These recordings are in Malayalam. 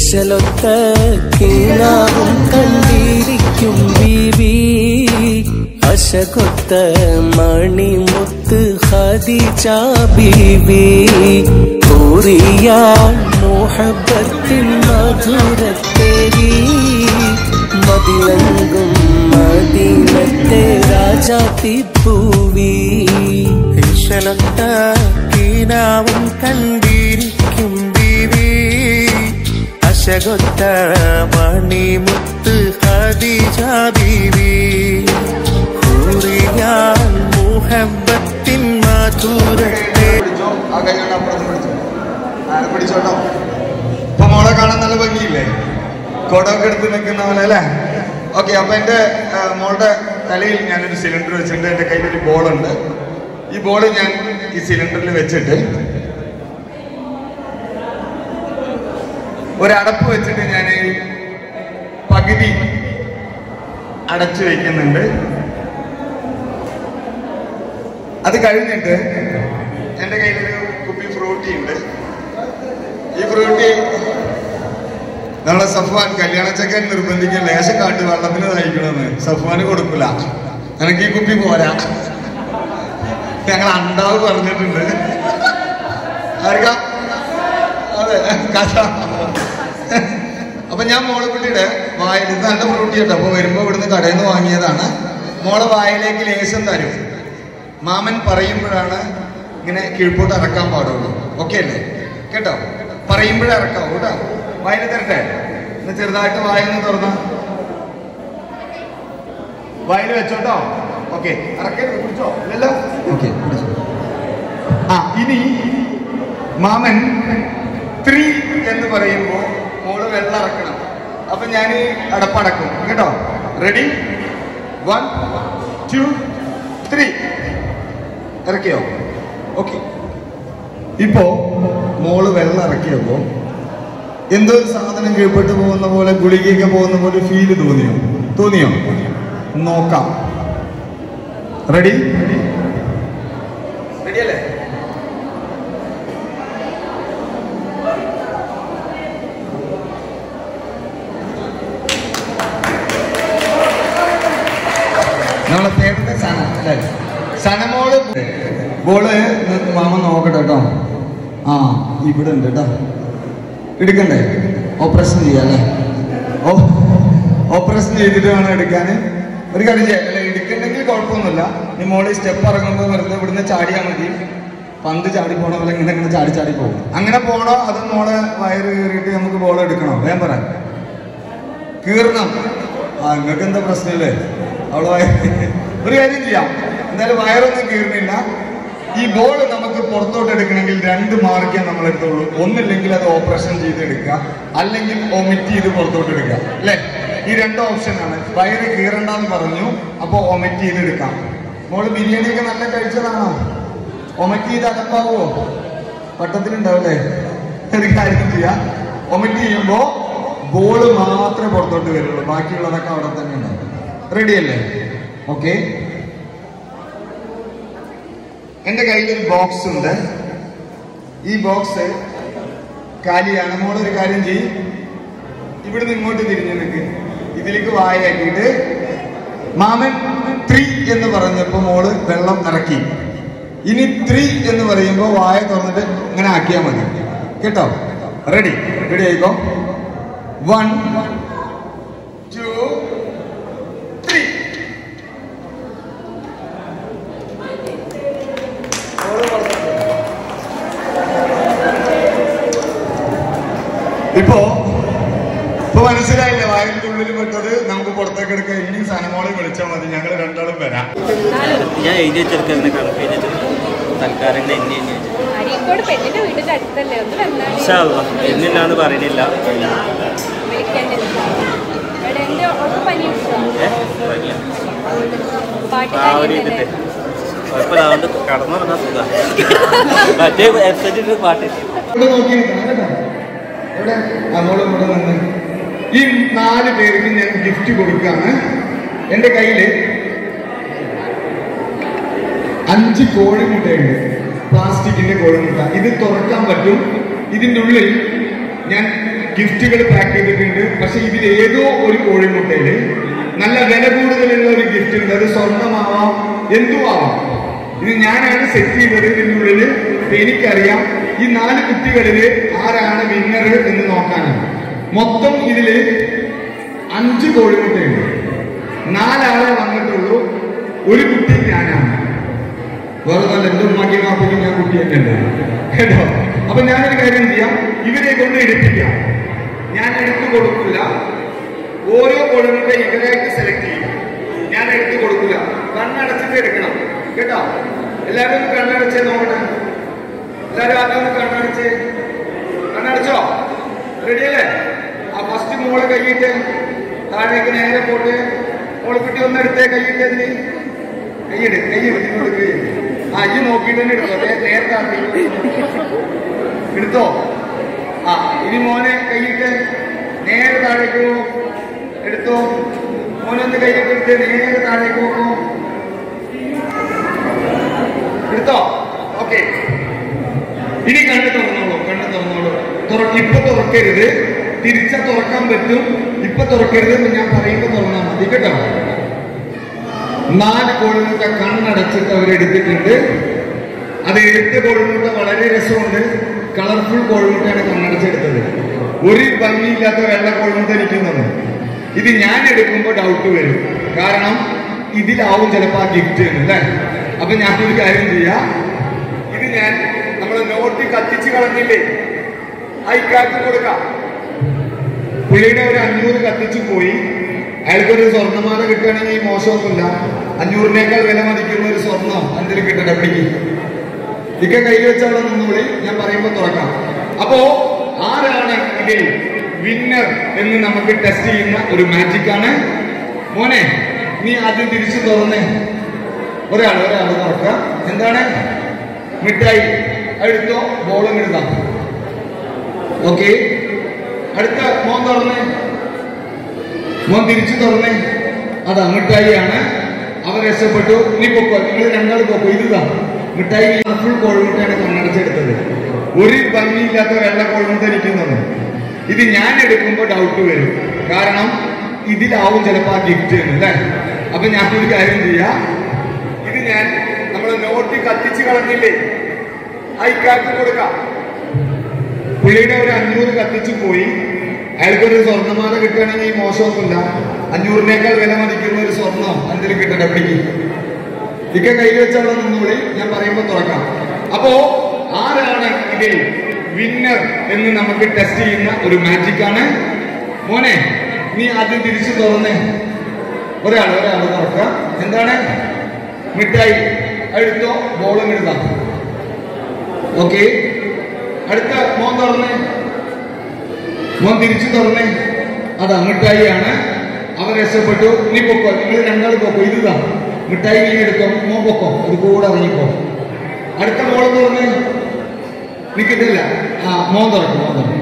ഇശലൊത്ത കീനാവും കണ്ടിരിക്കും ബീബി അശകൊത്ത മണിമുത്ത് ഖദീജ ബീബി കൂറിയ മോഹബത്തിൻ മധുരത്തേരി മതിലങ്കും മദീനത്തെ രാജാത്തി പൂവി ഇശലൊത്ത കീനാവും കണ്ടിരിക്കും ബീവി അശകൊത്ത മണിമുത്ത് ഖദീജ ബീവി കൂറിയാൽ മുഹബത്തിൻ മധുരത്തെ പിടിച്ചോ ആ കൈ കൊണ്ട് അപ്പുറത്ത് പിടിച്ചോ ആ പിടിച്ചോട്ടോ അപ്പൊ മോളെ കാണാൻ നല്ല ഭംഗിയില്ലേ കൊടമൊക്കെ എടുത്ത് നിൽക്കുന്ന പോലെ അല്ലേ ഓക്കെ അപ്പൊ എന്റെ ആ, മോളുടെ തലയിൽ ഞാനൊരു സിലിണ്ടർ വെച്ചിട്ടുണ്ട് എന്റെ കയ്യിൽ ഒരു ബോളുണ്ട് ഈ ബോള് ഞാൻ ഈ സിലിണ്ടറിൽ വെച്ചിട്ട് ഒരടപ്പ് വെച്ചിട്ട് ഞാൻ പകുതി അടച്ചു വെക്കുന്നുണ്ട് അത് കഴിഞ്ഞിട്ട് എൻ്റെ കയ്യിലൊരു കുപ്പി ഫ്രൂട്ടി ഉണ്ട് ഈ ഫ്രൂട്ടി നമ്മളെ സഫ്വാൻ കല്യാണ ചക്കൻ നിർബന്ധിക്കാൻ ലേശം കാട്ട് വെള്ളത്തിന് നയിക്കണമെന്ന് സഫ്വാന് കൊടുക്കില്ല എനിക്ക് ഈ കുപ്പി പോരാ ഞങ്ങൾ അണ്ടാവ് പറഞ്ഞിട്ടുണ്ട് ആർക്കാ അതെ കഥ അപ്പൊ ഞാൻ മോളെ കുട്ടിയുടെ വായിൽ ഇത് നല്ല ഫ്രൂട്ടി കേട്ടോ അപ്പൊ വരുമ്പോ ഇവിടുന്ന് കടയിൽ നിന്ന് വാങ്ങിയതാണ് മോളെ വായിലേക്ക് ലേശം തരും മാമൻ പറയുമ്പോഴാണ് ഇങ്ങനെ കീഴ്പോട്ട് ഇറക്കാൻ പാടുള്ളൂ ഓക്കെ അല്ലേ കേട്ടോ പറയുമ്പോഴേ ഇറക്കാവൂ കേട്ടോ വായിൽ തരട്ടെ ഒന്ന് ചെറുതായിട്ട് വായൊന്ന് തുറന്ന വായിൽ വെച്ചോട്ടോ ഓക്കെ ഇറക്കരുത് കുടിച്ചോ ഇല്ലല്ലോ ഓക്കെ ആ ഇനി മാമൻ ത്രീ എന്ന് പറയുമ്പോൾ മോള് വെള്ളം ഇറക്കണം അപ്പൊ ഞാൻ അടപ്പടക്കും കേട്ടോ റെഡി വൺ ടു ത്രീ ഇറക്കിയോ ഓക്കെ ഇപ്പോ മോള് വെള്ളം ഇറക്കിയപ്പോ എന്തോ ഒരു സാധനം കീഴ്പ്പെട്ട് പോകുന്ന പോലെ ഗുളികയൊക്കെ പോകുന്ന പോലെ ഫീല് തോന്നിയോ തോന്നിയോ നോക്കാം റെഡി റെഡി അല്ലേ നമ്മളെ പേരുടെ സന അല്ലേ സനമോള് ബോള് മാമ നോക്കട്ടെ കേട്ടോ ആ ഇവിടെ ഉണ്ട് കേട്ടോ എടുക്കണ്ടേ ഓപ്പറേഷൻ ചെയ്യാല്ലേ ഓ ഓപ്പറേഷൻ ചെയ്തിട്ട് വേണം എടുക്കാൻ ഒരു കാര്യം ചെയ്യാം അല്ല എടുക്കണ്ടെങ്കിൽ കുഴപ്പമൊന്നുമില്ല നീ മോളിൽ സ്റ്റെപ്പ് ഇറങ്ങുമ്പോൾ വെറുതെ ഇവിടുന്ന് ചാടിയാൽ മതി പന്ത് ചാടി പോണ പോലെ ഇങ്ങനെ ഇങ്ങനെ ചാടി ചാടി പോകും അങ്ങനെ പോണോ അത് മോളെ വയറ് കയറിയിട്ട് നമുക്ക് ബോൾ എടുക്കണോ വേഗം പറയാം കീറണം ആ നിങ്ങൾക്ക് എന്താ പ്രശ്നമില്ലേ അവള് വയ- ഒരു കാര്യം ചെയ്യാം എന്തായാലും വയറൊന്നും കീറുന്നില്ല ഈ ബോൾ നമുക്ക് പുറത്തോട്ട് എടുക്കണമെങ്കിൽ രണ്ട് മാർക്കേ നമ്മൾ എടുത്തുള്ളൂ ഒന്നില്ലെങ്കിൽ അത് ഓപ്പറേഷൻ ചെയ്തെടുക്കുക അല്ലെങ്കിൽ ഒമിറ്റ് ചെയ്ത് പുറത്തോട്ട് എടുക്കുക അല്ലേ ഈ രണ്ട് ഓപ്ഷനാണ് വയറ് കീറണ്ടെന്ന് പറഞ്ഞു അപ്പോൾ ഒമിറ്റ് ചെയ്തെടുക്കാം മോള് ബിരിയാണിയൊക്കെ നല്ല കഴിച്ചതാണോ ഒമിറ്റ് ചെയ്ത് അകപ്പാവോ വട്ടത്തിലുണ്ടാവില്ലേ ഒരു കാര്യം ചെയ്യാം ഒമിറ്റ് ചെയ്യുമ്പോ ബോള് മാത്രമേ പുറത്തോട്ട് വരുള്ളൂ ബാക്കിയുള്ളതൊക്കെ അവിടെ തന്നെ ഉണ്ടാവും റെഡി അല്ലേ ഓക്കെ എന്റെ കയ്യിൽ ഒരു ബോക്സ് ഉണ്ട് ഈ ബോക്സ് കാലിയാണ് മോളൊരു കാര്യം ചെയ്യും ഇവിടുന്ന് ഇങ്ങോട്ട് തിരിഞ്ഞു നിൽക്ക് ഇതിലേക്ക് വായാക്കിയിട്ട് മാമൻ ത്രീ എന്ന് പറഞ്ഞപ്പോ മോള് വെള്ളം ഇറക്കി ഇനി ത്രീ എന്ന് പറയുമ്പോൾ വായ തുറന്നിട്ട് ഇങ്ങനെ ആക്കിയാൽ മതി കേട്ടോ റെഡി റെഡി ആയിക്കോ വൺ ടു ത്രീ ഇപ്പോ ഇപ്പൊ മനസ്സിലായില്ലേ വായന്റെ ഉള്ളിൽ പെട്ടത് നമുക്ക് പുറത്തേക്ക് എടുക്കാൻ ഇനി സനമോളെ വിളിച്ചാൽ മതി ഞങ്ങൾ രണ്ടാളും വരാം ഞാൻ എഴുതി വെച്ചെടുക്കുന്ന കണക്ക് എഴുതി വെച്ചെടുക്കും തൽക്കാലം ഇങ്ങനെ എന്നെ എന്നെ അരീക്കോട് പെണ്ണിന്റെ വീടിന്റെ അടുത്തല്ലേ ഒന്ന് വന്നാല് ഇൻഷാല്ലാ എന്നില്ല എന്ന് പറയുന്നില്ല വിളിക്കാൻ ഇവിടെ എന്റെ ഒട്ടും പനി ഉണ്ടോ? ഏ വരില്ല പാട്ടുകാരി ട്രാവൽ ചെയ്തിട്ട് കുഴപ്പമില്ല അതുകൊണ്ട് കടന്നു വന്നാൽ സുഖം മറ്റേ വെബ്സൈറ്റിൽ പാട്ട് ഇവിടെ നോക്കി നിൽക്കണം കേട്ടോ എവിടെ അങ്ങോട്ടും ഇങ്ങോട്ടും നിന്ന് ഈ നാല് പേർക്ക് ഞാൻ ഗിഫ്റ്റ് കൊടുക്കാണ് എന്റെ കയ്യില് അഞ്ച് കോഴിമുട്ടയുണ്ട് പ്ലാസ്റ്റിക്കിന്റെ കോഴിമുട്ട ഇത് തുറക്കാൻ പറ്റും ഇതിന്റെ ഉള്ളിൽ ഞാൻ ഗിഫ്റ്റുകൾ പാക്ക് ചെയ്തിട്ടുണ്ട് പക്ഷെ ഇതിൽ ഏതോ ഒരു കോഴിമുട്ടയില് നല്ല വില കൂടുതലുള്ള ഒരു ഗിഫ്റ്റ് ഉണ്ട് അത് സ്വർണ്ണമാവാം എന്തും ആവാം ഇത് ഞാനാണ് സെറ്റ് ചെയ്തത് ഇതിൻ്റെ ഉള്ളില് അപ്പൊ എനിക്കറിയാം ഈ നാല് കുട്ടികളില് ആരാണ് വിന്നർ എന്ന് നോക്കാനാണ് മൊത്തം ഇതില് അഞ്ച് കോഴിമുട്ടയുണ്ട് നാലാളെ വന്നിട്ടുള്ളൂ ഒരു കുട്ടി ഞാനാണ് വേറെ നല്ല എന്റെ ഉമ്മാക്കി മാപ്പിക്കും ഞാൻ കുട്ടി തന്നെ ഉണ്ട് കേട്ടോ അപ്പൊ ഞാനൊരു കാര്യം ചെയ്യാം ഇവരെ കൊണ്ട് എടുപ്പിക്കാം ഞാൻ എടുത്തു കൊടുക്കില്ല ഓരോ കോഴിമുട്ട ഇവരായിട്ട് സെലക്ട് ചെയ്യും ഞാൻ എടുത്തു കൊടുക്കില്ല കണ്ണടച്ചിട്ട് എടുക്കണം കേട്ടോ എല്ലാവരും ഒന്ന് കണ്ണടച്ചേ നോക്കട്ടെ എല്ലാവരും ആദ്യം ഒന്ന് കണ്ണടച്ച് കണ്ണടച്ചോ റെഡിയല്ലേ ആ ഫസ്റ്റ് മോള് കൈയിട്ട് താഴേക്ക് നേരെ പോട്ട് മോള് കുട്ടി ഒന്ന് എടുത്തേ കൈയിട്ടതിന് കൈയിട് കൈയിട് ഇങ്ങോട്ട് കൈയിട് ആ ഇജ്ജ് നോക്കിയിട്ട് തന്നെ എടുത്തോ നേ- നേരത്തെ ആക്കി. എടുത്തോ ആ ഇനി മോനെ കൈയിട്ട് നേരെ താഴേക്ക് പോ എടുത്തോ മോനൊന്ന് കൈയിട്ട് എടുത്ത് നേരെ താഴേക്ക് പോക്കോ എടുത്തോ ഓക്കെ ഇനി കണ്ണ് തുറന്നോളൂ കണ്ണ് തുറന്നോളൂ തുറ- ഇപ്പൊ തുറക്കരുത് തിരിച്ച തുറക്കാൻ പറ്റും ഇപ്പൊ തുറക്കരുത് എന്ന് ഞാൻ പറയുമ്പോൾ തുറന്നാൽ മതി കേട്ടോ നാല് കോഴിമുട്ട കണ്ണടച്ചിട്ട് അവരെടുത്തിട്ടുണ്ട് അത് എടുത്ത കോഴിമുട്ട വളരെ രസമുണ്ട് കളർഫുൾ കോഴിമുട്ടയാണ് കണ്ണടച്ചെടുത്തത് ഒരു ഭംഗിയില്ലാത്ത വെള്ള കോഴിമുട്ട ഇരിക്കുന്നത് ഇത് ഞാൻ എടുക്കുമ്പോൾ ഡൗട്ട് വരും കാരണം ഇതിലാവും ചിലപ്പോൾ ആ ഗിഫ്റ്റ് അല്ലേ അപ്പൊ ഞാനൊരു കാര്യം ചെയ്യാം ഇത് ഞാൻ നമ്മൾ നോട്ട് കത്തിച്ച് കളഞ്ഞില്ലേ അയക്കാർക്ക് കൊടുക്കാം പുള്ളിയുടെ ഒരു അഞ്ഞൂറ് കത്തിച്ചു പോയി അയാൾക്കൊരു സ്വർണ്ണമാല കിട്ടുകയാണെങ്കിൽ മോശമൊന്നുമില്ല അഞ്ഞൂറിനേക്കാൾ വില മതിക്കുന്ന ഒരു സ്വർണം എന്തിനും കിട്ടട്ടെ പിടിക്ക് ഇക്ക കയ്യിൽ വെച്ചവിടെ നിന്നോളി ഞാൻ പറയുമ്പോൾ തുറക്കാം അപ്പോ ആരാണ് ഇതിൽ വിന്നർ എന്ന് നമുക്ക് ടെസ്റ്റ് ചെയ്യുന്ന ഒരു മാജിക് ആണ് മോനെ നീ ആദ്യം തിരിച്ചു തുറന്നേ ഒരാൾ ഒരാൾ തുറക്കുക എന്താണ് മിഠായി എടുത്തോ ബോളും എടുക്കാം ഓക്കെ അടുത്ത മോൻ തുറന്നേ മോൻ തിരിച്ചു തുറന്നേ അതാ മിഠായിയാണ് അവർ രക്ഷപ്പെട്ടു നീ പൊക്കോ നിങ്ങൾ രണ്ടാൾ പൊക്കോ ഇതാ മിഠായി ഫുൾ കോഴിമുട്ടയാണ് കണ്ണടച്ചെടുത്തത് ഒരു ഭംഗിയില്ലാത്ത വെള്ള കോഴിമുട്ട ഇരിക്കുന്നത് ഇത് ഞാൻ എടുക്കുമ്പോൾ ഡൗട്ട് വരും കാരണം ഇതിലാവും ചിലപ്പോൾ ആ ഗിഫ്റ്റ് അല്ലേ അപ്പൊ ഞാനൊരു കാര്യം ചെയ്യാം ഇത് ഞാൻ നമ്മൾ നോട്ട് കത്തിച്ച് കളഞ്ഞില്ലേ അയക്കാർക്ക് കൊടുക്കാം പുള്ളിയുടെ ഒരു അഞ്ഞൂറ് കത്തിച്ചു പോയി അയാൾക്കൊരു സ്വർണ്ണമാല കിട്ടുകയാണെങ്കിൽ മോശമൊന്നുമില്ല അഞ്ഞൂറിനേക്കാൾ വില മതിക്കുന്ന ഒരു സ്വർണം എന്തിനും കിട്ടട്ടെ പിടിക്ക് ഇക്ക കയ്യിൽ വെച്ചവിടെ നിന്നൂടി ഞാൻ പറയുമ്പോൾ തുറക്കാം അപ്പോ ആരാണ് ഇതിൽ വിന്നർ എന്ന് നമുക്ക് ടെസ്റ്റ് ചെയ്യുന്ന ഒരു മാജിക് ആണ് മോനെ നീ ആദ്യം തിരിച്ചു തുറന്നേ ഒരാൾ ഒരാൾ തുറക്കുക എന്താണ് മിഠായി എടുത്തോ ബോളും എടുക്കാം ഓക്കെ അടുത്ത മോൻ തുറന്നേ മോൻ തിരിച്ചു തുറന്നേ അതാ മിഠായിയാണ് അവർ രക്ഷപ്പെട്ടു നീ പൊക്കോ നിങ്ങൾ രണ്ടാൾ പൊക്കോ ഇതാ മിഠായി നീ എടുക്കോ മോൻ പൊക്കോ ഇത് കൂടെ ഇറങ്ങിക്കോ അടുത്ത മോള് തുറന്നേ നിൽക്കത്തില്ല ആ മോൻ തുറക്കും മോൻ തുറക്കും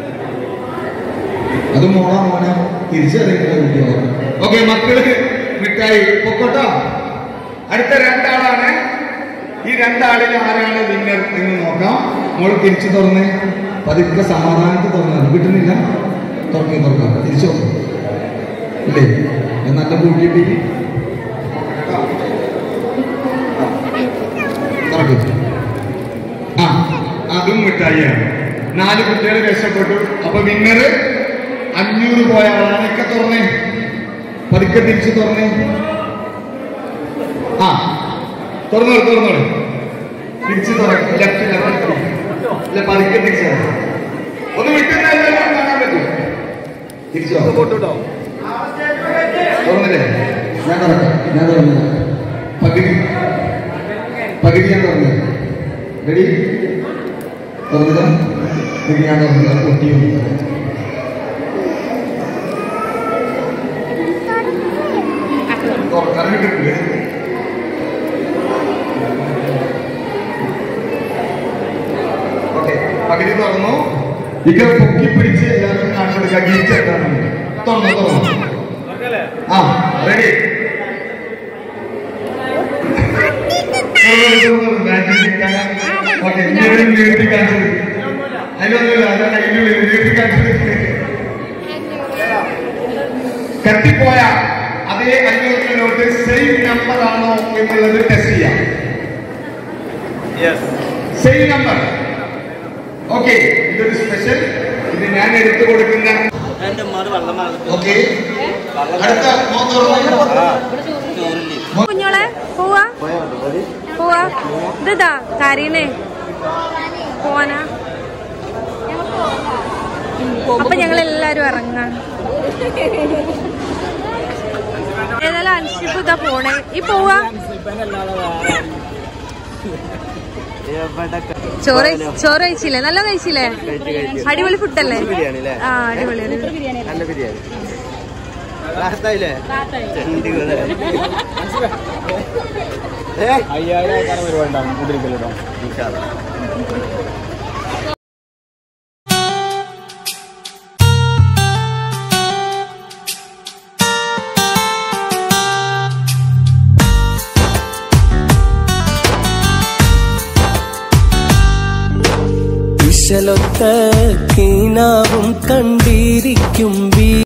അത് മോളാ മോനെ തിരിച്ചറിയില്ല ഓക്കെ മക്കള് മിഠായി പൊക്കോട്ടോ അടുത്ത രണ്ടാളാണ് ഈ രണ്ടാളിൽ ആരാണ് വിന്നർ എന്ന് നോക്കാം മോള് തിരിച്ചു തുറന്ന് പതുക്കെ സമാധാനത്തിൽ തുറന്നത് കിട്ടുന്നില്ല തുറക്കി തുറക്കാം തിരിച്ചു നോക്കാം ഇല്ലേ ഞാൻ നല്ല കൂട്ടിയിട്ട് തുറക്കും ആ അതും മിഠായിയാണ് നാല് കുട്ടികൾ രക്ഷപ്പെട്ടു അപ്പൊ വിന്നർ അഞ്ഞൂറ് പോയ ആളാണ് ഒക്കെ തുറന്നേ പതുക്കെ തിരിച്ചു തുറന്നേ ആ തുറന്നോളൂ തുറന്നോളൂ തിരിച്ചു തുറക്കും ലെഫ്റ്റ് ലെഫ്റ്റ് അല്ല പതുക്കെ തിരിച്ചു ഒന്ന് വിട്ടുന്ന എല്ലാവരും കാണാൻ പറ്റും തിരിച്ചു വാ. തുറന്നില്ലേ ഞാൻ തുറക്കാം ഞാൻ തുറന്നു പകുതി പകുതി ഞാൻ തുറന്നു റെഡി തുറന്നില്ല പകുതി ഞാൻ തുറന്നില്ല പൊട്ടിയും തുറക്കാൻ കിട്ടില്ല ഓക്കെ പകുതി തുറന്നു ഇക്ക പൊക്കി പിടിച്ച് എല്ലാവർക്കും കാണിച്ചു കൊടുക്കുക ഗീറ്റ് എന്താണ് തുറന്നു തുറന്നു ആ റെഡി ഓക്കെ നീട്ടി കാണിച്ചു അതിലൊന്നുമില്ല അതിന്റെ കയ്യിൽ നീട്ടി കിട്ടിപ്പോയ അതേ അഞ്ഞൂറ് നോട്ട് സെയിം നമ്പർ ആണോ എന്നുള്ളത് ടെസ്റ്റ് ചെയ്യാം സെയിം നമ്പർ ഓക്കെ ഇതൊരു സ്പെഷ്യൽ ഇത് ഞാൻ എടുത്തു കൊടുക്കുന്ന എൻ്റെ ഉമ്മാട് വെള്ളം മാറി ഓക്കെ അടുത്ത മോൻ തുറന്നു. ചോറില്ലേ കുഞ്ഞോളെ പോവാ പോവാ ഇതാ കരീനേ പോവാനാ അപ്പൊ ഞങ്ങൾ എല്ലാരും ഇറങ്ങാണ് ഏതായാലും അൻഷിപ്പ് ഇതാ പോണേ ഈ പോവാ ചോറ് കഴി- ചോറ് കഴിച്ചില്ലേ നല്ല കഴിച്ചില്ലേ അടിപൊളി ഫുഡല്ലേ ബിരിയാണി ആ അടിപൊളി അടിപൊളി നല്ല ബിരിയാണി റാഹത്തായില്ലേ ചണ്ടികളെ അയ്യായിരം ആൾക്കാരെ പരിപാടി ഉണ്ടാവും കുതിരിക്കല്ലോ ഇൻഷാല്ലാ വിശലൊത്ത കീനാവും കണ്ടിരിക്കും വീ